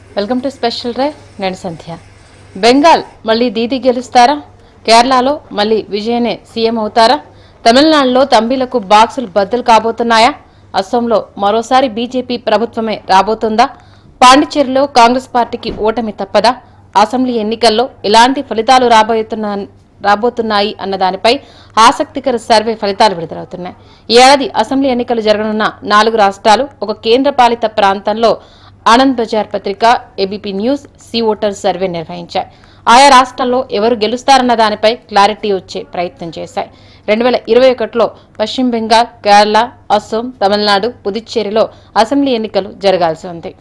Welcome to special రే నేను సంధ్య బెంగాల్ మళ్ళీ దీది గెలుస్తారా కేరళలో మళ్ళీ విజయనే సీఎం అవుతారా తమిళనాడులో తంబిలకు బాక్సులు బద్దలు కాబోతున్నాయా అస్సాంలో మరోసారి బీజేపీ ప్రభుత్వమే రాబోతుందా పాండిచ్చేరిలో కాంగ్రెస్ పార్టీకి ఓటమి తప్పదా అసెంబ్లీ ఎన్నికల్లో ఎలాంటి ఫలితాలు రాబోతున్నా రాబోతున్నాయి అన్న దానిపై ఆసక్తికర సర్వే ఫలితాలు విడుదలవుతున్నాయి ఈ ఏడాది అసెంబ్లీ ఎన్నికలు జరగనున్న నాలుగు రాష్ట్రాలు ఒక కేంద్రపాలిత ప్రాంతంలో Anand Bazar Patrika ABP news C voter survey నిర్వహించాయి ఆయా రాష్ట్రాల్లో ఎవరు గెలుస్తారన్న దానిపై క్లారిటీ వచ్చే ప్రయత్నం చేశాయి రెండు వేల ఇరవై ఒకటిలో పశ్చిమ బెంగాల్ కేరళ అస్సోం తమిళనాడు పుదుచ్చేరిలో అసెంబ్లీ ఎన్నికలు జరగాల్సి ఉంది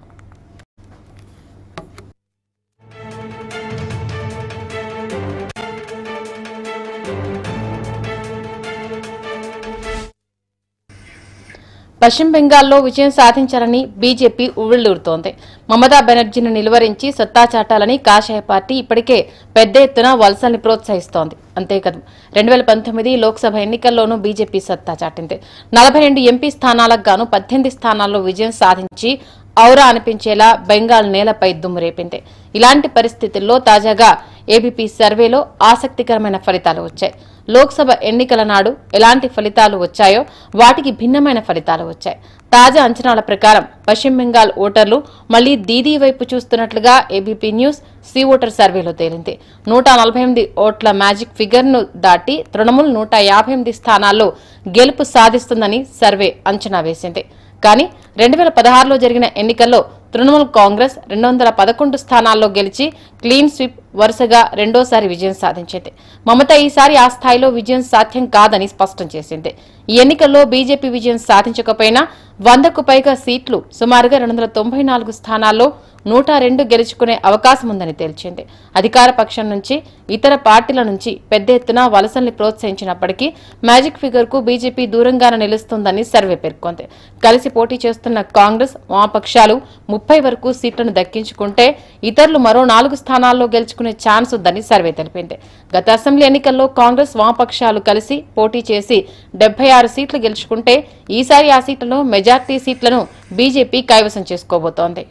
పశ్చిమ బెంగాల్లో విజయం సాధించాలని బీజేపీ ఉవ్విళ్లూరుతోంది మమతా బెనర్జీని నిలువరించి సత్తా చాటాలని కాషాయ పార్టీ ఇప్పటికే పెద్ద ఎత్తున వలసల్ని ప్రోత్సహిస్తోంది అంతేకాదు రెండు వేల పంతొమ్మిది లోక్సభ ఎన్నికల్లోనూ బీజేపీ సత్తా చాటింది నలభై రెండు ఎంపీ స్థానాలకు గాను పద్దెనిమిది స్థానాల్లో విజయం సాధించి ఔరా అనిపించేలా బెంగాల్ నేలపై దుమ్ము రేపింది ఇలాంటి పరిస్థితుల్లో తాజాగా ఏబీపీ సర్వేలో ఆసక్తికరమైన ఫలితాలు వచ్చాయి లోక్సభ ఎన్నికల నాడు ఎలాంటి ఫలితాలు వచ్చాయో వాటికి భిన్నమైన ఫలితాలు వచ్చాయి తాజా అంచనాల ప్రకారం పశ్చిమ బెంగాల్ ఓటర్లు మళ్లీ దీదీ వైపు చూస్తున్నట్లుగా ఏబీపీ న్యూస్ సి ఓటర్ సర్వేలో తేలింది నూట నలభై ఎనిమిది ఓట్ల మ్యాజిక్ ఫిగర్ను దాటి తృణమూల్ నూట యాభై ఎనిమిది స్థానాల్లో గెలుపు సాధిస్తుందని సర్వే అంచనా వేసింది కానీ రెండు వేల పదహారులో జరిగిన ఎన్నికల్లో తృణమూల్ కాంగ్రెస్ రెండు వందల పదకొండు స్థానాల్లో గెలిచి క్లీన్ స్వీప్ వరుసగా రెండోసారి విజయం సాధించింది మమత ఈసారి ఆ స్థాయిలో విజయం సాధ్యం కాదని స్పష్టం చేసింది ఈ ఎన్నికల్లో బీజేపీ విజయం సాధించకపోయినా వందకు పైగా సీట్లు సుమారుగా రెండు వందల తొంభై నాలుగు స్థానాల్లో నూట రెండు గెలుచుకునే అవకాశం ఉందని తేల్చింది అధికార పక్షం నుంచి ఇతర పార్టీల నుంచి పెద్ద ఎత్తున వలసల్ని ప్రోత్సహించినప్పటికీ మ్యాజిక్ ఫిగర్ కు బీజేపీ దూరంగానే నిలుస్తుందని సర్వే పేర్కొంది కలిసి పోటీ చేస్తున్న కాంగ్రెస్ వామపక్షాలు ముప్పై వరకు సీట్లను దక్కించుకుంటే ఇతరులు మరో నాలుగు స్థానాల్లో గెలుచుకునే ఛాన్స్ ఉందని సర్వే తెలిపింది గత అసెంబ్లీ ఎన్నికల్లో కాంగ్రెస్ వామపక్షాలు కలిసి పోటీ చేసి డెబ్బై ఆరు సీట్లు గెలుచుకుంటే ఈసారి ఆ సీట్లలో మెజార్టీ సీట్లను బీజేపీ కైవసం చేసుకోబోతోంది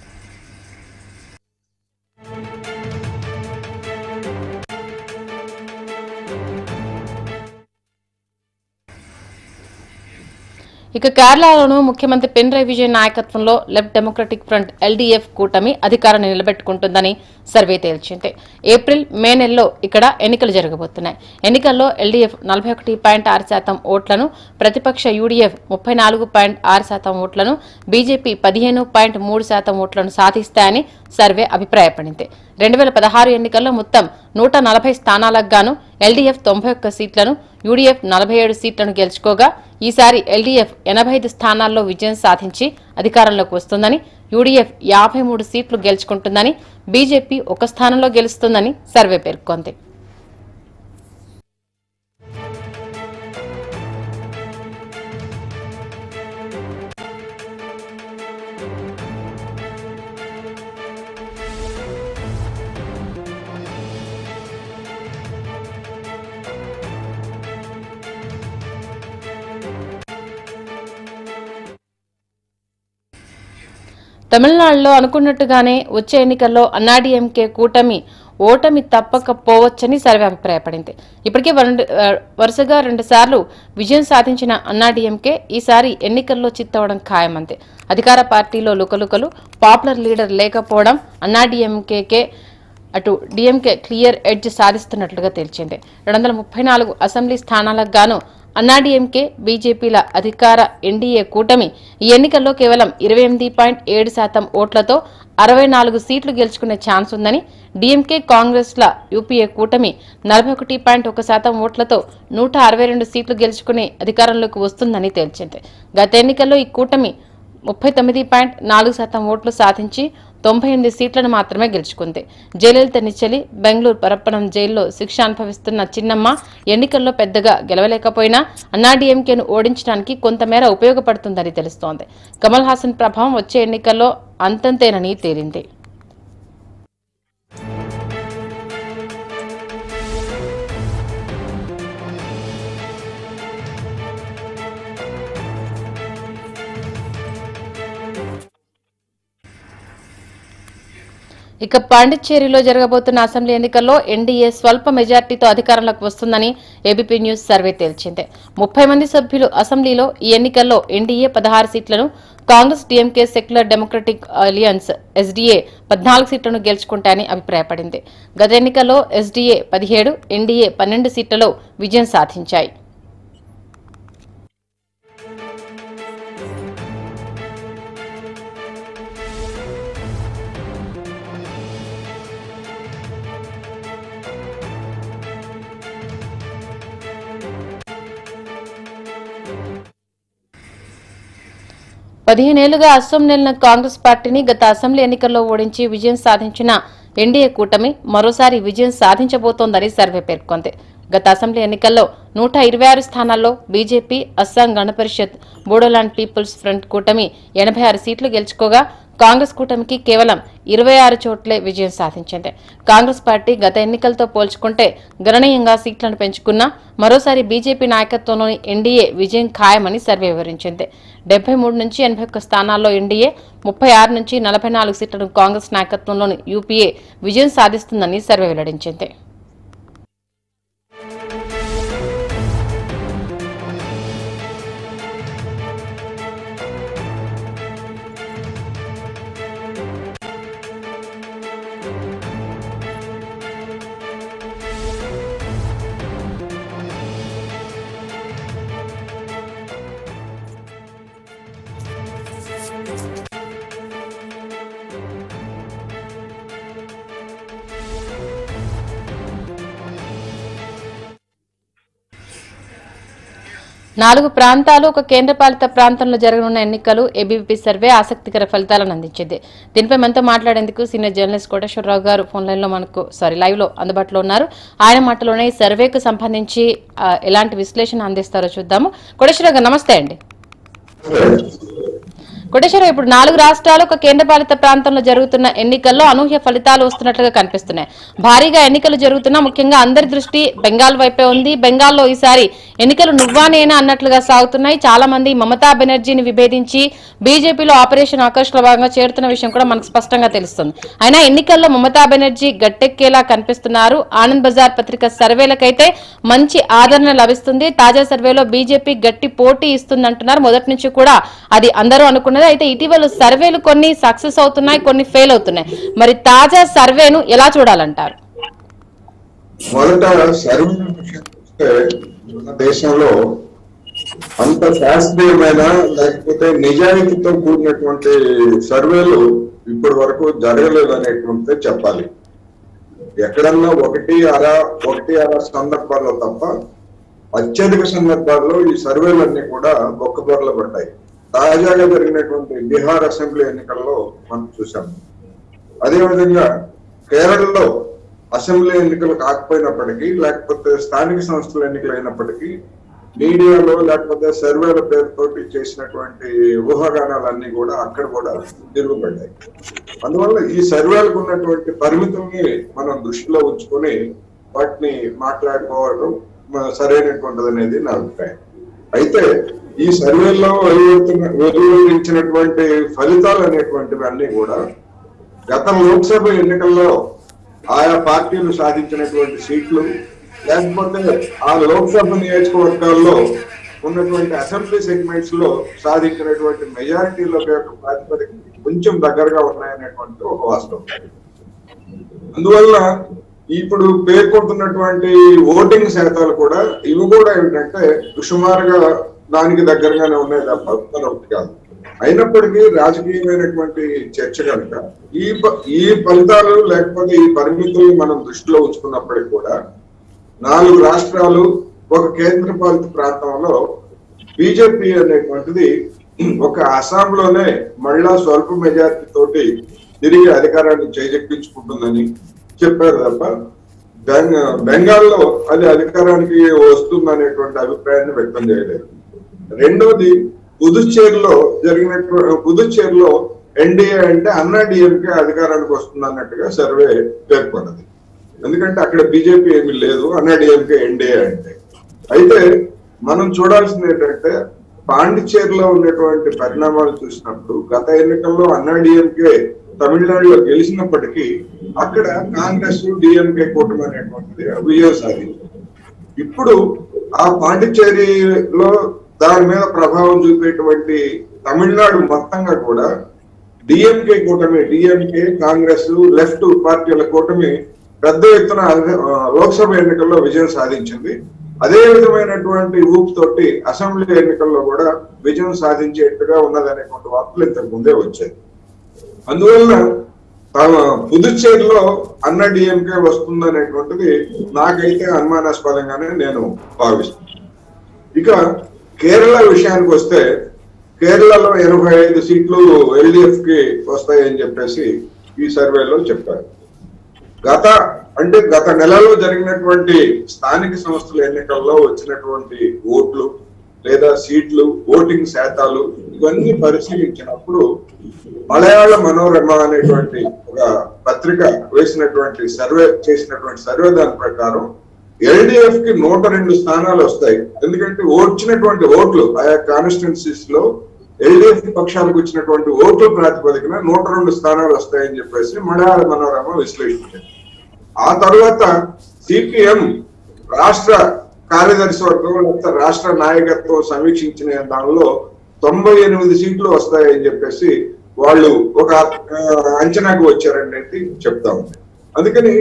ఇక కేరళలోనూ ముఖ్యమంత్రి పినరయ్ విజయన్ నాయకత్వంలో లెఫ్ట్ డెమోక్రటిక్ ఫ్రంట్ ఎల్డీఎఫ్ కూటమి అధికారాన్ని నిలబెట్టుకుంటుందని సర్వే తేల్చింది ఏప్రిల్ మే నెలలో ఇక్కడ ఎన్నికలు జరగబోతున్నాయి ఎన్నికల్లో ఎల్డీఎఫ్ నలభై ఒకటి పాయింట్ ఆరు శాతం ఓట్లను ప్రతిపక్ష యూడీఎఫ్ ముప్పై నాలుగు పాయింట్ ఆరు శాతం ఓట్లను బీజేపీ పదిహేను పాయింట్ మూడు శాతం ఓట్లను సాధిస్తాయని సర్వే అభిప్రాయపడింది రెండు వేల పదహారు ఎన్నికల్లో మొత్తం నూట నలభై స్థానాలకు గాను ఎల్డీఎఫ్ తొంభై ఒక్క సీట్లను యూడీఎఫ్ నలభై ఏడు సీట్లను గెలుచుకోగా ఈసారి ఎల్డీఎఫ్ ఎనభై ఐదు స్థానాల్లో విజయం సాధించి అధికారంలోకి వస్తుందని యూడీఎఫ్ యాభై మూడు సీట్లు గెలుచుకుంటుందని బీజేపీ ఒక స్థానంలో గెలుస్తుందని సర్వే పేర్కొంది తమిళనాడులో అనుకున్నట్టుగానే వచ్చే ఎన్నికల్లో అన్నాడీఎంకే కూటమి ఓటమి తప్పకపోవచ్చని సర్వే అభిప్రాయపడింది ఇప్పటికే వరుండు- ఆ, వరుసగా రెండు సార్లు విజయం సాధించిన అన్నాడీఎంకే ఈసారి ఎన్నికల్లో చిత్తవడం ఖాయమంతే అధికార పార్టీలో లుకలుకలు పాపులర్ లీడర్ లేకపోవడం అన్నాడీఎంకేకే అటు డీఎంకే క్లియర్ ఎడ్జ్ సాధిస్తున్నట్లుగా తేల్చింది రెండు వందల ముప్పై నాలుగు అసెంబ్లీ స్థానాలకు గాను అన్నాడీఎంకే బీజేపీల అధికార ఎన్డీఏ కూటమి ఈ ఎన్నికల్లో కేవలం ఇరవై ఎనిమిది పాయింట్ ఏడు శాతం ఓట్లతో అరవై నాలుగు సీట్లు గెలుచుకునే ఛాన్స్ ఉందని డీఎంకే కాంగ్రెస్ల యూపీఏ కూటమి నలభై ఒకటి పాయింట్ ఒక శాతం ఓట్లతో నూట అరవై రెండు సీట్లు గెలుచుకుని అధికారంలోకి వస్తుందని తేల్చింది గత ఎన్నికల్లో ఈ కూటమి ముప్పై తొమ్మిది పాయింట్ నాలుగు శాతం ఓట్లు సాధించి తొంభై ఎనిమిది సీట్లను మాత్రమే గెలుచుకుంది జయలలిత నిచ్చలి బెంగళూరు పరప్పనం జైల్లో శిక్ష అనుభవిస్తున్న చిన్నమ్మ ఎన్నికల్లో పెద్దగా గెలవలేకపోయినా అన్నాడీఎంకేను ఓడించడానికి కొంతమేర ఉపయోగపడుతుందని తెలుస్తోంది కమల్ హాసన్ ప్రభావం వచ్చే ఎన్నికల్లో అంతంతేనని తేలింది ఇక పాండిచ్చేరిలో జరగబోతున్న అసెంబ్లీ ఎన్నికల్లో ఎన్డీఏ స్వల్ప మెజార్టీతో అధికారంలోకి వస్తుందని ఏబీపీ న్యూస్ సర్వే తేల్చింది ముప్పై మంది సభ్యులు అసెంబ్లీలో ఈ ఎన్నికల్లో ఎన్డీఏ పదహారు సీట్లను Congress DMK secular democratic alliance SDA పద్నాలుగు సీట్లను గెలుచుకుంటాయని అభిప్రాయపడింది గత ఎన్నికల్లో ఎస్డీఏ పదిహేడు ఎన్డీఏ పన్నెండు సీట్లలో విజయం సాధించాయి పదిహేనేళ్లుగా అస్సోం నెలన కాంగ్రెస్ పార్టీని గత అసెంబ్లీ ఎన్నికల్లో ఓడించి విజయం సాధించిన ఎన్డీఏ కూటమి మరోసారి విజయం సాధించబోతోందని సర్వే పేర్కొంది గత అసెంబ్లీ ఎన్నికల్లో నూట ఇరవై ఆరు స్థానాల్లో బీజేపీ అస్సాం గణ పరిషత్ బోడోలాండ్ పీపుల్స్ ఫ్రంట్ కూటమి ఎనభై ఆరు సీట్లు గెలుచుకోగా కాంగ్రెస్ కూటమికి కేవలం ఇరవై ఆరు చోట్లే విజయం సాధించింది కాంగ్రెస్ పార్టీ గత ఎన్నికలతో పోల్చుకుంటే గణనీయంగా సీట్లను పెంచుకున్నా మరోసారి బీజేపీ నాయకత్వంలోని ఎన్డీఏ విజయం ఖాయమని సర్వే వివరించింది డెబ్బై మూడు నుంచి ఎనభై ఒక్క స్థానాల్లో ఎన్డీఏ ముప్పై ఆరు నుంచి నలభై నాలుగు సీట్లను కాంగ్రెస్ నాయకత్వంలోని యూపీఏ విజయం సాధిస్తుందని సర్వే వెల్లడించింది నాలుగు ప్రాంతాలు ఒక కేంద్రపాలిత ప్రాంతంలో జరగనున్న ఎన్నికలు ఏబీవీపీ సర్వే ఆసక్తికర ఫలితాలను అందించింది దీనిపై మనతో మాట్లాడేందుకు సీనియర్ జర్నలిస్ట్ కోటేశ్వరరావు గారు ఫోన్ లైన్ లో మనకు సారీ లైవ్ లో అందుబాటులో ఉన్నారు ఆయన మాటలోనే ఈ సర్వేకు సంబంధించి ఆ, ఎలాంటి విశ్లేషణ అందిస్తారో చూద్దాము కోటేశ్వరరావు గారు నమస్తే అండి కోటేశ్వరరావు ఇప్పుడు నాలుగు రాష్ట్రాలు ఒక కేంద్రపాలిత ప్రాంతంలో జరుగుతున్న ఎన్నికల్లో అనూహ్య ఫలితాలు వస్తున్నట్లుగా కనిపిస్తున్నాయి భారీగా ఎన్నికలు జరుగుతున్నా ముఖ్యంగా అందరి దృష్టి బెంగాల్ వైపే ఉంది బెంగాల్లో ఈసారి ఎన్నికలు నువ్వా నేనా అన్నట్లుగా సాగుతున్నాయి చాలా మంది మమతా బెనర్జీని విభేదించి బీజేపీలో ఆపరేషన్ ఆకర్షణ భాగంగా చేరుతున్న విషయం కూడా మనకు స్పష్టంగా తెలుస్తుంది అయినా ఎన్నికల్లో మమతా బెనర్జీ గట్టెక్కేలా కనిపిస్తున్నారు ఆనంద్ బజార్ పత్రిక సర్వేలకైతే మంచి ఆదరణ లభిస్తుంది తాజా సర్వేలో బీజేపీ గట్టి పోటీ ఇస్తుందంటున్నారు మొదటి నుంచి కూడా అది అందరూ అనుకున్నది అయితే ఇటీవల సర్వేలు కొన్ని సక్సెస్ అవుతున్నాయి కొన్ని ఫెయిల్ అవుతున్నాయి మరి తాజా సర్వేను ఎలా చూడాలంటారు మొదట సర్వే విషయానికి వస్తే మన దేశంలో అంత శాస్త్రీయమైన లేకపోతే నిజాయితీతో కూడినటువంటి సర్వేలు ఇప్పటి వరకు జరగలేదు అనేటువంటిదే చెప్పాలి ఎక్కడన్నా ఒకటి అర ఒకటి అర సందర్భాల్లో తప్ప అత్యధిక సందర్భాల్లో ఈ సర్వేలన్నీ కూడా బొక్కబొరలు పడ్డాయి తాజాగా జరిగినటువంటి బీహార్ అసెంబ్లీ ఎన్నికల్లో మనం చూసాం అదేవిధంగా కేరళలో అసెంబ్లీ ఎన్నికలు కాకపోయినప్పటికీ లేకపోతే స్థానిక సంస్థల ఎన్నికలు అయినప్పటికీ మీడియాలో లేకపోతే సర్వేల పేరుతోటి చేసినటువంటి ఊహాగానాలన్నీ కూడా అక్కడ కూడా తిరుగుబడ్డాయి అందువల్ల ఈ సర్వేలకు ఉన్నటువంటి పరిమితుల్ని మనం దృష్టిలో ఉంచుకొని వాటిని మాట్లాడుకోవడం మ- సరైనటువంటిది అనేది నా అభిప్రాయం అయితే ఈ సర్వేల్లో వెలువడుతున్న వెలువరించినటువంటి ఫలితాలు అనేటువంటివి అన్ని కూడా గత లోక్సభ ఎన్నికల్లో ఆయా పార్టీలు సాధించినటువంటి సీట్లు లేకపోతే ఆ లోక్సభ నియోజకవర్గాల్లో ఉన్నటువంటి అసెంబ్లీ సెగ్మెంట్స్ లో సాధించినటువంటి మెజారిటీల యొక్క ప్రాతిపదిక కొంచెం దగ్గరగా ఉన్నాయనేటువంటి ఒక వాస్తవం అందువల్ల ఇప్పుడు పేర్కొంటున్నటువంటి ఓటింగ్ శాతాలు కూడా ఇవి కూడా ఏమిటంటే సుమారుగా దానికి దగ్గరగానే ఉన్నాయి తప్ప మరొకటి కాదు అయినప్పటికీ రాజకీయమైనటువంటి చర్చ కనుక ఈ ప- ఈ ఫలితాలు లేకపోతే ఈ పరిమితుల్ని మనం దృష్టిలో ఉంచుకున్నప్పటికీ కూడా నాలుగు రాష్ట్రాలు ఒక కేంద్రపాలిత ప్రాంతంలో బీజేపీ అనేటువంటిది ఒక అస్సాంలోనే మళ్ళా స్వల్ప మెజారిటీ తోటి తిరిగి అధికారాన్ని చేజెక్కించుకుంటుందని చెప్పారు తప్ప బెంగ- బెంగాల్లో అది అధికారానికి వస్తుందనేటువంటి అభిప్రాయాన్ని వ్యక్తం చేయలేదు రెండోది పుదుచ్చేరిలో జరిగినటువంటి పుదుచ్చేరిలో ఎన్డీఏ అంటే అన్నా డిఎంకే అధికారానికి వస్తుంది అన్నట్టుగా సర్వే పేర్కొన్నది ఎందుకంటే అక్కడ బీజేపీ ఏమీ లేదు అన్నా డిఎంకే ఎన్డీఏ అంటే అయితే మనం చూడాల్సింది ఏంటంటే పాండిచ్చేరిలో ఉన్నటువంటి పరిణామాలు చూసినప్పుడు గత ఎన్నికల్లో అన్నా డిఎంకే తమిళనాడులో గెలిచినప్పటికీ అక్కడ కాంగ్రెస్ డిఎంకే కూటమి అనేటువంటిది విజయం సాధించింది ఇప్పుడు ఆ పాండిచ్చేరిలో దాని మీద ప్రభావం చూపేటువంటి తమిళనాడు మొత్తంగా కూడా డిఎంకే కూటమి డిఎంకే కాంగ్రెస్ లెఫ్ట్ పార్టీల కూటమి పెద్ద ఎత్తున ఆ, లోక్సభ ఎన్నికల్లో విజయం సాధించింది అదే విధమైనటువంటి ఊపు తోటి అసెంబ్లీ ఎన్నికల్లో కూడా విజయం సాధించేట్టుగా ఉన్నదనేటువంటి వార్తలు ఇంతకు ముందే వచ్చాయి అందువల్ల ఆ, పుదుచ్చేరిలో అన్న డిఎంకే వస్తుందనేటువంటిది నాకైతే అనుమానాస్పదంగానే నేను భావిస్తున్నాను ఇక కేరళ విషయానికి వస్తే కేరళలో ఎనభై ఐదు సీట్లు ఎల్డిఎఫ్ కి వస్తాయని చెప్పేసి ఈ సర్వేలో చెప్పారు గత అంటే గత నెలలో జరిగినటువంటి స్థానిక సంస్థల ఎన్నికల్లో వచ్చినటువంటి ఓట్లు లేదా సీట్లు ఓటింగ్ శాతాలు ఇవన్నీ పరిశీలించినప్పుడు మలయాళ మనోరమ అనేటువంటి ఒక పత్రిక వేసినటువంటి సర్వే చేసినటువంటి సర్వే దాని ప్రకారం ఎల్డిఎఫ్ కి నూట రెండు స్థానాలు వస్తాయి ఎందుకంటే వచ్చినటువంటి ఓట్లు ఆయా కాన్స్టిట్యున్సీస్ లో ఎల్డిఎఫ్ పక్షాలకు వచ్చినటువంటి ఓట్ల ప్రాతిపదికన నూట రెండు స్థానాలు వస్తాయని చెప్పేసి మలయాళ మనోరమ విశ్లేషించింది ఆ తర్వాత సిపిఎం రాష్ట్ర కార్యదర్శి వర్గం లేకపోతే రాష్ట్ర నాయకత్వం సమీక్షించిన దానిలో తొంభై ఎనిమిది సీట్లు వస్తాయని చెప్పేసి వాళ్ళు ఒక ఆ, అంచనాకు వచ్చారనేది చెప్తా ఉంది అందుకని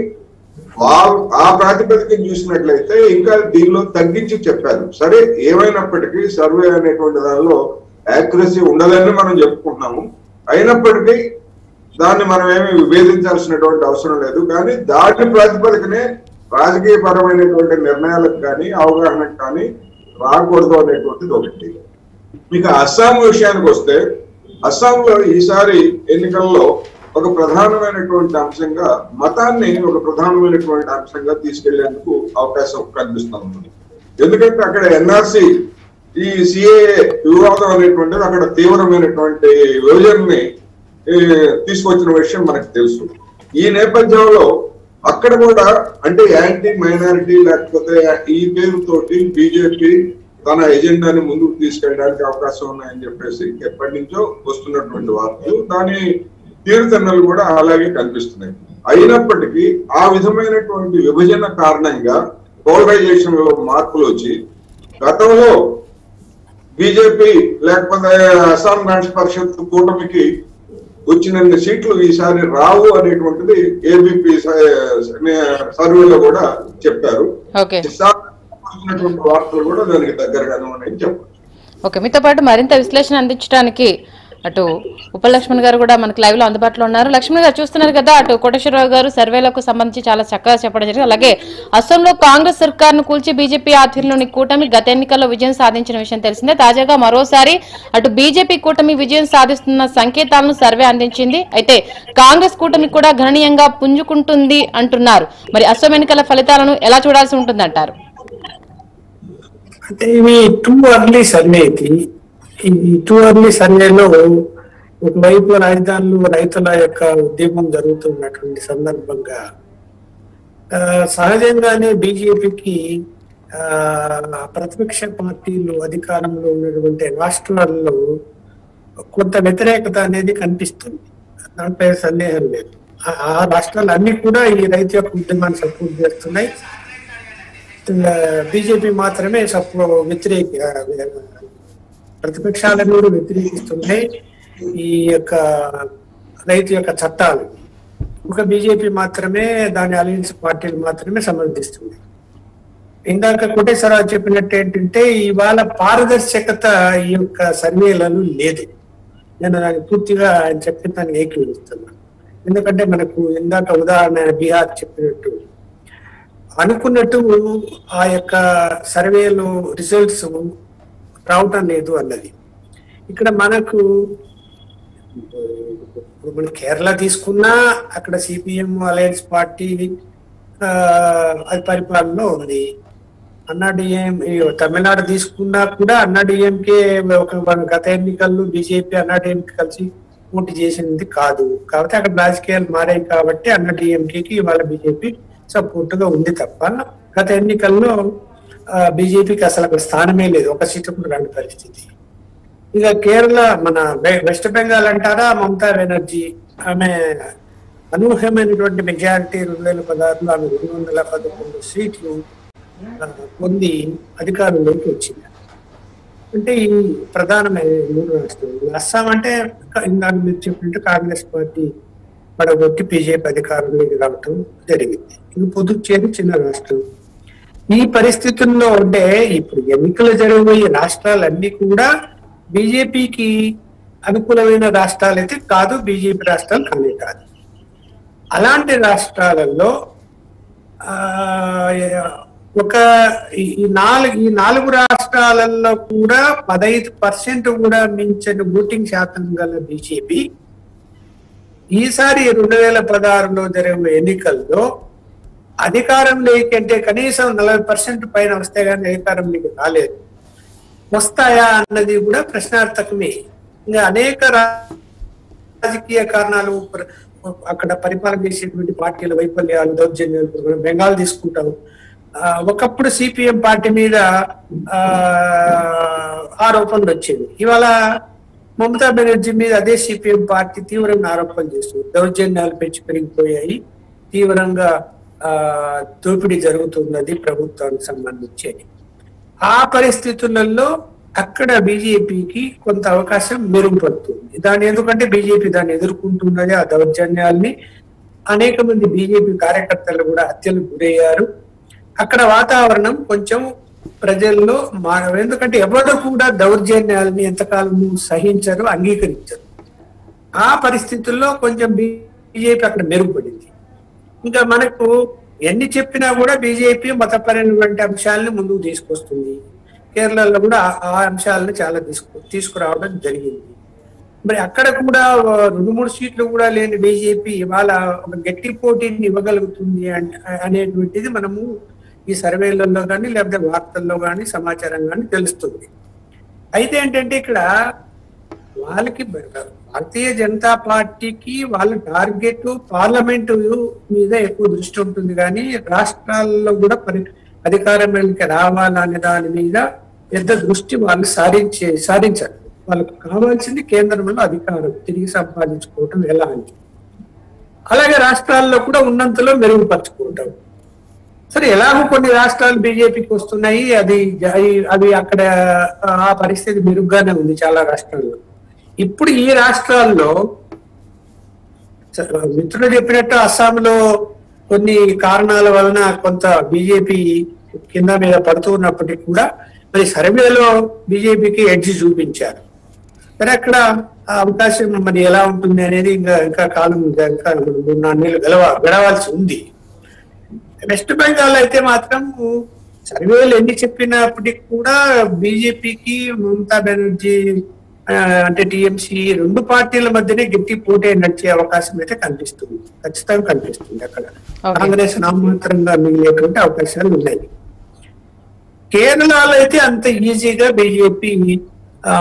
ఆ- ఆ ప్రాతిపదికన చూసినట్లయితే ఇంకా దీనిలో తగ్గించి చెప్పారు సరే ఏమైనప్పటికీ సర్వే అనేటువంటి దానిలో యాక్యురసీ ఉండదని మనం చెప్పుకుంటున్నాము అయినప్పటికీ దాన్ని మనం ఏమి విభేదించాల్సినటువంటి అవసరం లేదు కానీ దాని ప్రాతిపదికనే రాజకీయ పరమైనటువంటి నిర్ణయాలకు కానీ అవగాహనకు కానీ రాకూడదు అనేటువంటిది ఒకటి ఇక అస్సాం విషయానికి వస్తే అస్సాంలో ఈసారి ఎన్నికల్లో ఒక ప్రధానమైనటువంటి అంశంగా మతాన్ని ఒక ప్రధానమైనటువంటి అంశంగా తీసుకెళ్లేందుకు అవకాశం కనిపిస్తా ఉంది ఎందుకంటే అక్కడ ఎన్ఆర్సి ఈ సిఏఏ వివాదం అనేటువంటిది అక్కడ తీవ్రమైనటువంటి విభజనని ఈ, తీసుకొచ్చిన విషయం మనకు తెలుసు ఈ నేపథ్యంలో అక్కడ కూడా అంటే యాంటీ మైనారిటీ లేకపోతే ఈ పేరుతోటి బీజేపీ తన ఎజెండాని ముందుకు తీసుకెళ్ళడానికి అవకాశం ఉన్నాయని చెప్పేసి ఎప్పటి నుంచో వస్తున్నటువంటి వార్తలు దాని తీరుతెన్నలు కూడా అలాగే కనిపిస్తున్నాయి అయినప్పటికీ ఆ విధమైనటువంటి విభజన కారణంగా పోలరైజేషన్ లో మార్పులు వచ్చి గతంలో బీజేపీ లేకపోతే అస్సాం రాష్ట్ర పరిషత్ కూటమికి వచ్చినన్ని సీట్లు ఈసారి రావు అనేటువంటిది ఏబీపీ సర్వేలో కూడా చెప్పారు ఓకే ఈసారి వచ్చినటువంటి వార్తలు కూడా దానికి దగ్గరగానే ఉన్నాయని చెప్పచ్చు ఓకే మీతో పాటు మరింత విశ్లేషణ అందించడానికి అటు ఉపలక్ష్మణ్ గారు కూడా మనకి లైవ్ లో అందుబాటులో ఉన్నారు లక్ష్మణ్ గారు చూస్తున్నారు కదా అటు కోటేశ్వరరావు గారు సర్వేలకు సంబంధించి చాలా చక్కగా చెప్పడం జరిగింది అలాగే అస్సాంలో కాంగ్రెస్ సర్కార్ను కూల్చి బీజేపీ ఆధ్వర్యంలోని కూటమి గత ఎన్నికల్లో విజయం సాధించిన విషయం తెలిసిందే తాజాగా మరోసారి అటు బీజేపీ కూటమి విజయం సాధిస్తున్న సంకేతాలను సర్వే అందించింది అయితే కాంగ్రెస్ కూటమి కూడా గణనీయంగా పుంజుకుంటుంది అంటున్నారు మరి అస్సాం ఎన్నికల ఫలితాలను ఎలా చూడాల్సి ఉంటుందంటారు అంటే ఇవి టూ అర్లీ సర్వే ఇది ఈ టూ అర్లీ సర్వేలో ఒకవైపు రాజధానులు రైతుల యొక్క ఉద్యమం జరుగుతున్నటువంటి సందర్భంగా ఆ, సహజంగానే బీజేపీకి ప్రతిపక్ష పార్టీలు అధికారంలో ఉన్నటువంటి రాష్ట్రాల్లో కొంత వ్యతిరేకత అనేది కనిపిస్తుంది దాంట్లో ఏ సందేహం లేదు ఆ- ఆ రాష్ట్రాలు అన్ని కూడా ఈ రైతు యొక్క ఉద్యమాన్ని సపోర్ట్ చేస్తున్నాయి బీజేపీ మాత్రమే సపో వ్యతిరేక ప్రతిపక్షాలను కూడా వ్యతిరేకిస్తున్నాయి ఈ యొక్క రైతు యొక్క చట్టాలు ఒక బీజేపీ మాత్రమే దాని అలయన్స్ పార్టీలు మాత్రమే సమర్థిస్తుంది ఇందాక కోటేశ్వరరావు చెప్పినట్టు ఏంటంటే ఇవాళ పారదర్శకత ఈ యొక్క సర్వేలలో లేదు నేను దాన్ని పూర్తిగా ఆయన చెప్పిన దాన్ని ఏకీవిస్తున్నాను ఎందుకంటే మనకు ఇందాక ఉదాహరణ బీహార్ చెప్పినట్టు అనుకున్నట్టు ఆ యొక్క సర్వేలో రిజల్ట్స్ రావటం లేదు అన్నది ఇక్కడ మనకు ఇప్పుడు మన కేరళ తీసుకున్నా అక్కడ సిపిఎం అలయన్స్ పార్టీ ఆ, అది పరిపాలనలో ఉంది అన్నా డిఎం ఈ తమిళనాడు తీసుకున్నా కూడా అన్నా డిఎంకే ఒక మన గత ఎన్నికల్లో బీజేపీ అన్నా డిఎంకే కలిసి పోటీ చేసింది కాదు కాబట్టి అక్కడ రాజకీయాలు మారాయి కాబట్టి అన్నా డిఎంకేకి ఇవాళ బీజేపీ సపోర్ట్ గా ఉంది తప్ప గత ఎన్నికల్లో బీజేపీకి అసలు అక్కడ స్థానమే లేదు ఒక సీటు కూడా రాని పరిస్థితి ఇక కేరళ మన వె- వెస్ట్ బెంగాల్ అంటారా మమతా బెనర్జీ ఆమె అనూహ్యమైనటువంటి మెజారిటీ రెండు వేల పదహారులో ఆమె రెండు వందల పదకొండు సీట్లు ఆ, పొంది అధికారంలోకి వచ్చింది అంటే ఈ ప్రధానమైన మూడు రాష్ట్రాలు అస్సాం అంటే ఇందాక మీరు చెప్పినట్టు కాంగ్రెస్ పార్టీ పడగొట్టి బీజేపీ అధికారంలోకి రావటం జరిగింది ఇది పుదుచ్చేరి చిన్న రాష్ట్రం ఈ పరిస్థితుల్లో అంటే ఇప్పుడు ఎన్నికలు జరగబోయే రాష్ట్రాలన్నీ కూడా బీజేపీకి అనుకూలమైన రాష్ట్రాలు అయితే కాదు బీజేపీ రాష్ట్రాలు కానే కాదు అలాంటి రాష్ట్రాలలో ఆ, ఒక ఈ ఈ నాలుగు ఈ నాలుగు రాష్ట్రాలలో కూడా పదహైదు పర్సెంట్ కూడా మించని ఓటింగ్ శాతం గల బీజేపీ ఈసారి రెండు వేల పదహారులో జరిగిన ఎన్నికల్లో అధికారంలోకి అంటే కనీసం నలభై పర్సెంట్ పైన వస్తే కానీ అధికారంలోకి రాలేదు వస్తాయా అన్నది కూడా ప్రశ్నార్థకమే ఇంకా అనేక రా- రాజకీయ కారణాలు ప్ర- అక్కడ పరిపాలన చేసేటువంటి పార్టీల వైఫల్యాలు దౌర్జన్యాలు మనం బెంగాల్ తీసుకుంటాం ఆ, ఒకప్పుడు సిపిఎం పార్టీ మీద ఆ, ఆరోపణలు వచ్చేవి ఇవాళ మమతా బెనర్జీ మీద అదే సిపిఎం పార్టీ తీవ్రంగా ఆరోపణలు చేస్తుంది దౌర్జన్యాలు పెంచి పెరిగిపోయాయి తీవ్రంగా ఆ దోపిడీ జరుగుతున్నది ప్రభుత్వానికి సంబంధించి అని. ఆ పరిస్థితులలో అక్కడ బీజేపీకి కొంత అవకాశం మెరుగుపడుతుంది దాని ఎందుకంటే బీజేపీ దాన్ని ఎదుర్కొంటున్నది ఆ దౌర్జన్యాల్ని అనేక మంది బీజేపీ కార్యకర్తలు కూడా హత్యలు గురయ్యారు అక్కడ వాతావరణం కొంచెం ప్రజల్లో మానవ ఎందుకంటే ఎవరు కూడా దౌర్జన్యాలని ఎంతకాలము సహించరు అంగీకరించరు ఆ పరిస్థితుల్లో కొంచెం బీజేపీ అక్కడ మెరుగుపడింది ఇంకా మనకు ఎన్ని చెప్పినా కూడా బీజేపీ మతపరమైనటువంటి అంశాలను ముందుకు తీసుకొస్తుంది కేరళలో కూడా ఆ- ఆ అంశాలను చాలా తీసుకు తీసుకురావడం జరిగింది మరి అక్కడ కూడా ఆ, రెండు మూడు సీట్లు కూడా లేని బీజేపీ ఇవాళ ఒక గట్టి పోటీని ఇవ్వగలుగుతుంది అన్- అనేటువంటిది మనము ఈ సర్వేలలో కానీ లేకపోతే వార్తల్లో కానీ సమాచారం కానీ తెలుస్తుంది అయితే ఏంటంటే ఇక్కడ వాళ్ళకి భారతీయ జనతా పార్టీకి వాళ్ళ టార్గెట్ పార్లమెంటు మీద ఎక్కువ దృష్టి ఉంటుంది కానీ రాష్ట్రాల్లో కూడా పరి అధికారంలోకి రావాలనే దాని మీద పెద్ద దృష్టి వాళ్ళు సాధించే సాధించారు వాళ్ళకి కావాల్సింది కేంద్రంలో అధికారం తిరిగి సంపాదించుకోవటం ఎలా అని అలాగే రాష్ట్రాల్లో కూడా ఉన్నంతలో మెరుగుపరచుకుంటాం సరే ఎలాగో కొన్ని రాష్ట్రాలు బీజేపీకి వస్తున్నాయి అది జ- అవి అక్కడ ఆ పరిస్థితి మెరుగ్గానే ఉంది చాలా రాష్ట్రాల్లో ఇప్పుడు ఈ రాష్ట్రాల్లో స- మిత్రులు చెప్పినట్టు అస్సాంలో కొన్ని కారణాల వలన కొంత బీజేపీ కింద మీద పడుతున్నప్పటికీ కూడా మరి సర్వేలో బీజేపీకి ఎడ్జ్ చూపించారు మరి అక్కడ ఆ అవకాశం మరి ఎలా ఉంటుంది అనేది ఇంకా ఇంకా కాలం ఇంకా ఇంకా మూడు నాలుగు నెలలు గెలవ గడవాల్సి ఉంది వెస్ట్ బెంగాల్ అయితే మాత్రం సర్వేలు ఎన్ని చెప్పినప్పటికీ కూడా బీజేపీకి మమతా బెనర్జీ ఆ, అంటే టిఎంసి రెండు పార్టీల మధ్యనే గట్టి పోటీ నడిచే అవకాశం అయితే కనిపిస్తుంది ఖచ్చితంగా కనిపిస్తుంది అక్కడ Okay. కాంగ్రెస్ నామమాత్రంగా మిగిలేటువంటి అవకాశాలు ఉన్నాయి కేరళలో అయితే అంత ఈజీగా బీజేపీ ఆ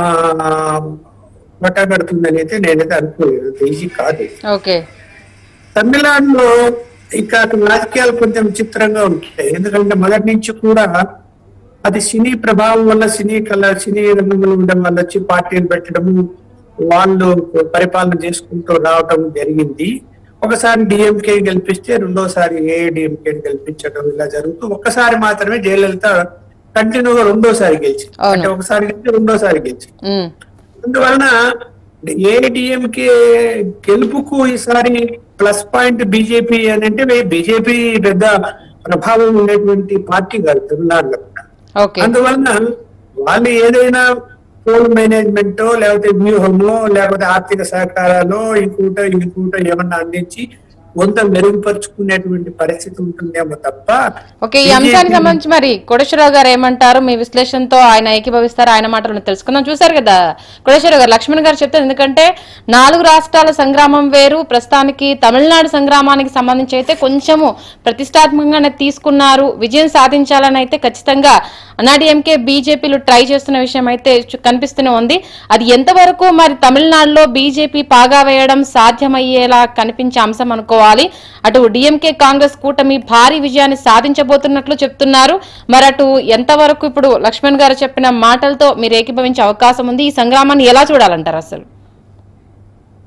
పట్టగడుతుందని అయితే నేనైతే అనుకోలేదు అంత ఈజీ కాదు ఓకే తమిళనాడులో ఇక అక్కడ రాజకీయాలు కొంచెం విచిత్రంగా ఉంటాయి ఎందుకంటే మొదటి నుంచి కూడా అది సినీ ప్రభావం వల్ల సినీ కళ సినీ రంగంలో ఉండడం వల్ల వచ్చి పార్టీలు పెట్టడము వాళ్ళు పరిపాలన చేసుకుంటూ రావటం జరిగింది ఒకసారి డిఎంకే గెలిపిస్తే రెండోసారి ఏఐడిఎంకే గెలిపించడం ఇలా జరుగుతూ ఒక్కసారి మాత్రమే జయలలిత కంటిన్యూగా రెండోసారి గెలిచింది అవును. అంటే ఒకసారి గెలిచి రెండోసారి గెలిచింది ఉమ్. అందువలన ఏడిఎంకే గెలుపుకు ఈసారి ప్లస్ పాయింట్ బీజేపీ అని అంటే బీజేపీ పెద్ద ప్రభావం ఉండేటువంటి పార్టీ కాదు తమిళనాడులో ఓకే అందువలన వాళ్ళు ఏదైనా పోల్ మేనేజ్మెంట్ లేకపోతే వ్యూహమో లేకపోతే ఆర్థిక సహకారాలు ఇంకోటో ఇంకోటో ఏమన్నా అందించి కొంత మెరుగుపరుచుకునేటువంటి పరిస్థితి ఉంటుందేమో తప్ప ఓకే ఈ అంశానికి సంబంధించి మరి కోటేశ్వరరావు గారు ఏమంటారు మీ విశ్లేషణతో ఆయన ఏకీభవిస్తారు ఆయన మాటలను తెలుసుకుందాం చూశారు కదా కోటేశ్వరరావు గారు లక్ష్మణ్ గారు చెప్తారు ఎందుకంటే నాలుగు రాష్ట్రాల సంగ్రామం వేరు ప్రస్తుతానికి తమిళనాడు సంగ్రామానికి సంబంధించి అయితే కొంచెము ప్రతిష్టాత్మకంగానే తీసుకున్నారు విజయం సాధించాలని అయితే ఖచ్చితంగా అన్నాడీఎంకే బీజేపీలు ట్రై చేస్తున్న విషయం అయితే చు- కనిపిస్తూనే ఉంది అది ఎంతవరకు మరి తమిళనాడులో బీజేపీ పాగా వేయడం సాధ్యమయ్యేలా కనిపించే అంశం అనుకోవాలి అటు డిఎంకే కాంగ్రెస్ కూటమి భారీ విజయాన్ని సాధించబోతున్నట్లు చెప్తున్నారు మరి అటు ఎంతవరకు ఇప్పుడు లక్ష్మణ్ గారు చెప్పిన మాటలతో మీరు ఏకీభవించే అవకాశం ఉంది ఈ సంగ్రామాన్ని ఎలా చూడాలంటారు అసలు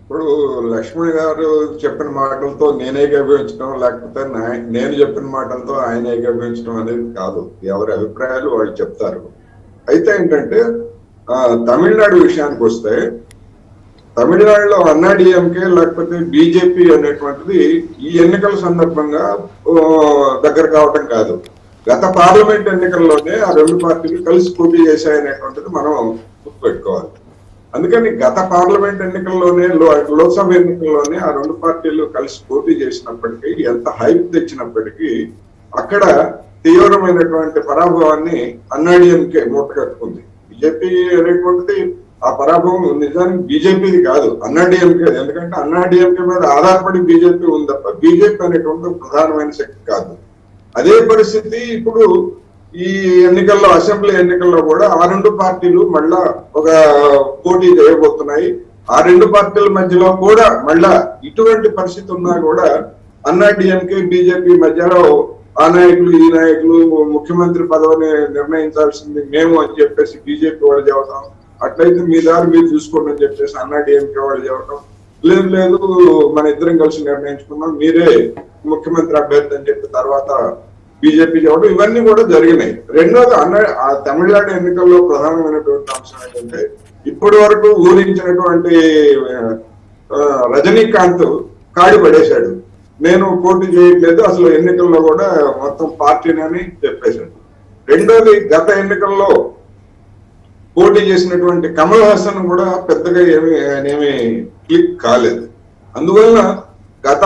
ఇప్పుడు లక్ష్మణ్ గారు చెప్పిన మాటలతో నేనే గమనించడం లేకపోతే నా- నేను చెప్పిన మాటలతో ఆయన ఏకీభవించడం అనేది కాదు ఎవరి అభిప్రాయాలు వాళ్ళు చెప్తారు అయితే ఏంటంటే ఆ, తమిళనాడు విషయానికి వస్తే తమిళనాడులో అన్నాడీఎంకే లేకపోతే బీజేపీ అనేటువంటిది ఈ ఎన్నికల సందర్భంగా ఓ, దగ్గర కావటం కాదు గత పార్లమెంట్ ఎన్నికల్లోనే ఆ రెండు పార్టీలు కలిసి పోటీ చేశాయనేటువంటిది మనం గుర్తుపెట్టుకోవాలి అందుకని గత పార్లమెంట్ ఎన్నికల్లోనే లో- లోక్సభ ఎన్నికల్లోనే ఆ రెండు పార్టీలు కలిసి పోటీ చేసినప్పటికీ ఎంత హైప్ తెచ్చినప్పటికీ అక్కడ తీవ్రమైనటువంటి పరాభవాన్ని అన్నాడీఎంకే మూటగట్టుకుంది బీజేపీ అనేటువంటిది ఆ పరాభవం నిజానికి బీజేపీది కాదు అన్నాడీఎంకే ఎందుకంటే అన్నాడీఎంకే మీద ఆధారపడి బీజేపీ ఉంది తప్ప బీజేపీ అనేటువంటి ప్రధానమైన శక్తి కాదు అదే పరిస్థితి ఇప్పుడు ఈ ఎన్నికల్లో అసెంబ్లీ ఎన్నికల్లో కూడా ఆ రెండు పార్టీలు మళ్ళా ఒక పోటీ చేయబోతున్నాయి ఆ రెండు పార్టీల మధ్యలో కూడా మళ్ళా ఇటువంటి పరిస్థితి ఉన్నా కూడా అన్నా డిఎంకే బీజేపీ మధ్యలో ఆ నాయకులు ఈ నాయకులు ముఖ్యమంత్రి పదవిని నిర్ణయించాల్సింది మేము అని చెప్పేసి బీజేపీ వాళ్ళు చెప్పడం అట్లయితే మీ దారి మీరు చూసుకోండి అని చెప్పేసి అన్నా డిఎంకే వాళ్ళు చెప్పడం లేదు లేదు మన ఇద్దరం కలిసి నిర్ణయించుకున్నాం మీరే ముఖ్యమంత్రి అభ్యర్థి అని చెప్పి తర్వాత బీజేపీ చెప్పడం ఇవన్నీ కూడా జరిగినాయి రెండోది అన్న ఆ తమిళనాడు ఎన్నికల్లో ప్రధానమైనటువంటి అంశం ఏంటంటే ఇప్పటి వరకు ఊరించినటువంటి ఆ, రజనీకాంత్ కాడి పడేశాడు నేను పోటీ చేయట్లేదు అసలు ఎన్నికల్లో కూడా మొత్తం పార్టీని అని చెప్పేశాడు రెండోది గత ఎన్నికల్లో పోటీ చేసినటువంటి కమల్ హాసన్ కూడా పెద్దగా ఏమి ఆయన ఏమి క్లిక్ కాలేదు అందువలన గత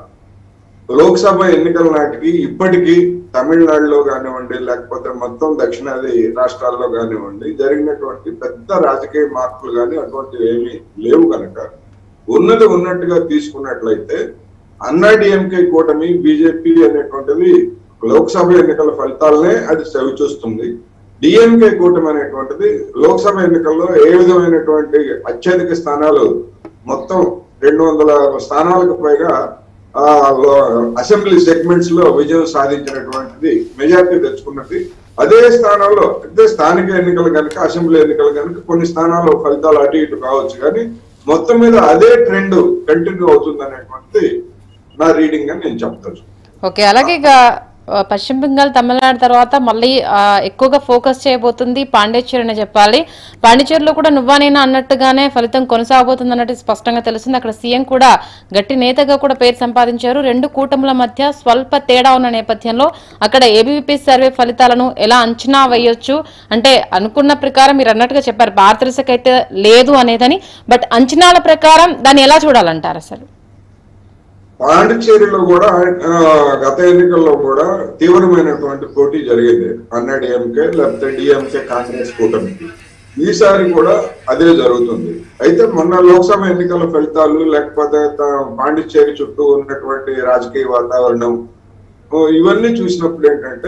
లోక్సభ ఎన్నికల నాటికి ఇప్పటికీ తమిళనాడులో కానివ్వండి లేకపోతే మొత్తం దక్షిణాది రాష్ట్రాల్లో కానివ్వండి జరిగినటువంటి పెద్ద రాజకీయ మార్పులు కానీ అటువంటివి ఏమీ లేవు కనుక ఉన్నది ఉన్నట్టుగా తీసుకున్నట్లయితే అన్నాడీఎంకే కూటమి బీజేపీ అనేటువంటిది లోక్సభ ఎన్నికల ఫలితాలనే అది చవి చూస్తుంది డిఎంకే కూటమి అనేటువంటిది లోక్సభ ఎన్నికల్లో ఏ విధమైనటువంటి అత్యధిక స్థానాలు మొత్తం రెండు వందల స్థానాలకు పైగా ఆ అసెంబ్లీ సెగ్మెంట్స్ లో విజయం సాధించినటువంటిది మెజార్టీ తెచ్చుకున్నది అదే స్థానంలో అంటే స్థానిక ఎన్నికలు కనుక అసెంబ్లీ ఎన్నికలు కనుక కొన్ని స్థానాల్లో ఫలితాలు అటు ఇటు కావచ్చు కానీ మొత్తం మీద అదే ట్రెండ్ కంటిన్యూ అవుతుంది అనేటువంటిది నా రీడింగ్ అని నేను చెప్తాను ఓకే అలాగే ఇక ఆ, పశ్చిమ బెంగాల్ తమిళనాడు తర్వాత మళ్ళీ ఆ, ఎక్కువగా ఫోకస్ చేయబోతుంది పాండిచ్చేరి అని చెప్పాలి పాండిచ్చేరిలో కూడా నువ్వా నేనా అన్నట్టుగానే ఫలితం కొనసాగబోతుంది అన్నట్టు స్పష్టంగా తెలుస్తుంది అక్కడ సీఎం కూడా గట్టి నేతగా కూడా పేరు సంపాదించారు రెండు కూటముల మధ్య స్వల్ప తేడా ఉన్న నేపథ్యంలో అక్కడ ఏబీవీపీ సర్వే ఫలితాలను ఎలా అంచనా వేయొచ్చు అంటే అనుకున్న ప్రకారం మీరు అన్నట్టుగా చెప్పారు పారదర్శకైతే లేదు అనేదని బట్ అంచనాల ప్రకారం దాన్ని ఎలా చూడాలంటారు అసలు పాండిచ్చేరిలో కూడా ఆ, గత ఎన్నికల్లో కూడా తీవ్రమైనటువంటి పోటీ జరిగింది అన్నా డిఎంకే లేకపోతే డిఎంకే కాంగ్రెస్ కూటమికి ఈసారి కూడా అదే జరుగుతుంది అయితే మొన్న లోక్సభ ఎన్నికల ఫలితాలు లేకపోతే త- పాండిచ్చేరి చుట్టూ ఉన్నటువంటి రాజకీయ వాతావరణం ఓ, ఇవన్నీ చూసినప్పుడు ఏంటంటే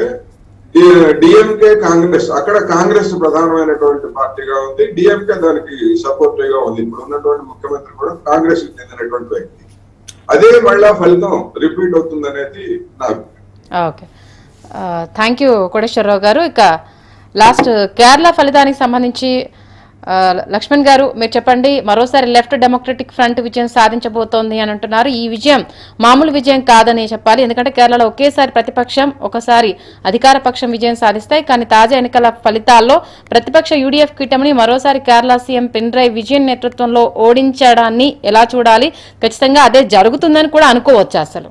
డిఎంకే కాంగ్రెస్ అక్కడ కాంగ్రెస్ ప్రధానమైనటువంటి పార్టీగా ఉంది డిఎంకే దానికి సపోర్టివ్ గా ఉంది ఇప్పుడు ఉన్నటువంటి ముఖ్యమంత్రి కూడా కాంగ్రెస్ కి చెందినటువంటి వ్యక్తి అదే మళ్ళా ఫలితం రిపీట్ అవుతుంది అనేది నా అభిప్రాయం. ఓకే థ్యాంక్ యూ కోటేశ్వరరావు గారు ఇక లాస్ట్ కేరళ ఫలితానికి సంబంధించి ఆ, లక్ష్మణ్ గారు మీరు చెప్పండి మరోసారి లెఫ్ట్ డెమోక్రటిక్ ఫ్రంట్ విజయం సాధించబోతోంది అని అంటున్నారు ఈ విజయం మామూలు విజయం కాదని చెప్పాలి ఎందుకంటే కేరళలో ఒకేసారి ప్రతిపక్షం ఒకసారి అధికార పక్షం విజయం సాధిస్తాయి కానీ తాజా ఎన్నికల ఫలితాల్లో ప్రతిపక్ష యూడీఎఫ్ కూటమిని మరోసారి కేరళ సీఎం పినరయ్ విజయన్ నేతృత్వంలో ఓడించడాన్ని ఎలా చూడాలి ఖచ్చితంగా అదే జరుగుతుందని కూడా అనుకోవచ్చు అసలు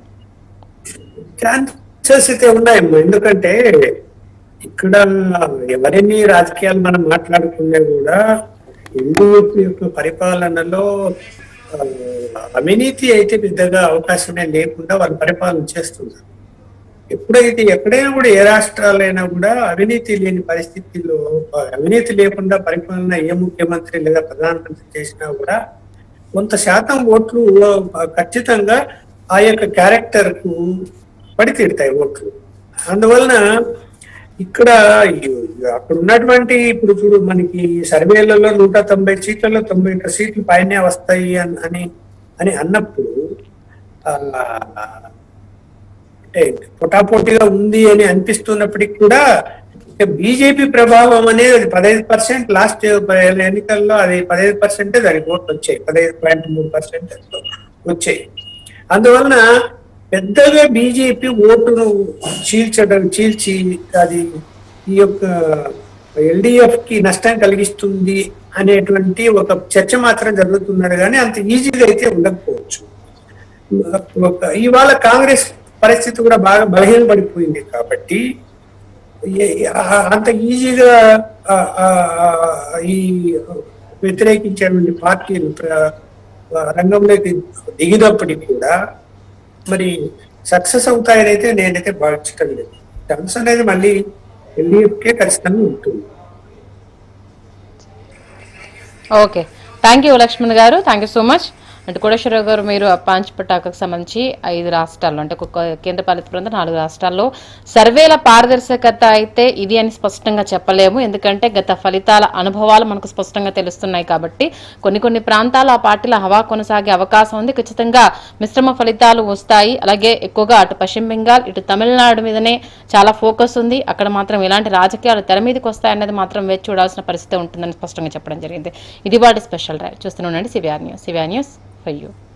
ఛాన్సెస్ అయితే ఉన్నాయమ్మా ఎందుకంటే ఇక్కడ ఎవరిని రాజకీయాలు మనం మాట్లాడుకున్నా కూడా హిందువుల యొక్క పరిపాలనలో ఆ, అవినీతి అయితే పెద్దగా అవకాశమే లేకుండా వాళ్ళు పరిపాలన చేస్తున్నారు ఎప్పుడైతే ఎక్కడైనా కూడా ఏ రాష్ట్రాలైనా కూడా అవినీతి లేని పరిస్థితుల్లో ఆ, అవినీతి లేకుండా పరిపాలన ఏ ముఖ్యమంత్రి లేదా ప్రధానమంత్రి చేసినా కూడా కొంత శాతం ఓట్లు ఆ, ఖచ్చితంగా ఆ యొక్క క్యారెక్టర్ కు పడితీరుతాయి ఓట్లు అందువలన ఇక్కడ ఈ- అక్కడ ఉన్నటువంటి ఇప్పుడు చూడు మనకి సర్వేలలో నూట తొంభై సీట్లలో తొంభై ఒక్క సీట్లు పైనే వస్తాయి అన్- అని అని అన్నప్పుడు ఆ, అంటే పొటాపోటీగా ఉంది అని అనిపిస్తున్నప్పటికీ కూడా బీజేపీ ప్రభావం అనేది అది పదహైదు పర్సెంట్ లాస్ట్ ఎన్నికల్లో అది పదహైదు పర్సెంటే దానికి ఓట్లు వచ్చాయి పదహైదు పాయింట్ మూడు పర్సెంట్ వచ్చాయి అందువలన పెద్దగా బీజేపీ ఓటును చీల్చడం చీల్చి అది ఈ యొక్క ఎల్డిఎఫ్ కి నష్టం కలిగిస్తుంది అనేటువంటి ఒక చర్చ మాత్రం జరుగుతున్నది కానీ అంత ఈజీగా అయితే ఉండకపోవచ్చు ఒక- ఇవాళ కాంగ్రెస్ పరిస్థితి కూడా బాగా బలహీనపడిపోయింది కాబట్టి ఏ- ఆ- అంత ఈజీగా ఆ, ఆ, ఆ, ఈ వ్యతిరేకించేటువంటి పార్టీలు ప్ర- రంగంలోకి దిగినప్పటికీ కూడా మరి సక్సెస్ అవుతాయని అయితే నేనైతే భావించడం లేదు ఛాన్స్ అనేది మళ్ళీ ఎల్డీఎఫ్కే ఖచ్చితంగా ఉంటుంది ఓకే థ్యాంక్ యూ లక్ష్మణ్ గారు థ్యాంక్ యూ సో మచ్ అంటే కోటేశ్వరరావు గారు మీరు పాంచిపట్టాకు సంబంధించి ఐదు రాష్ట్రాల్లో అంటే ఒక్కొక్క కేంద్రపాలిత ప్రాంతం నాలుగు రాష్ట్రాల్లో సర్వేల పారదర్శకత అయితే ఇది అని స్పష్టంగా చెప్పలేము ఎందుకంటే గత ఫలితాల అనుభవాలు మనకు స్పష్టంగా తెలుస్తున్నాయి కాబట్టి కొన్ని కొన్ని ప్రాంతాల ఆ పార్టీల హవా కొనసాగే అవకాశం ఉంది ఖచ్చితంగా మిశ్రమ ఫలితాలు వస్తాయి అలాగే ఎక్కువగా అటు పశ్చిమ బెంగాల్ ఇటు తమిళనాడు మీదనే చాలా ఫోకస్ ఉంది అక్కడ మాత్రం ఎలాంటి రాజకీయాలు తెర మీదకి వస్తాయన్నది మాత్రం వేచి చూడాల్సిన పరిస్థితి ఉంటుందని స్పష్టంగా చెప్పడం జరిగింది ఇది వాటి స్పెషల్ రైట్ చూస్తూనే ఉండండి CVR news CVR news for you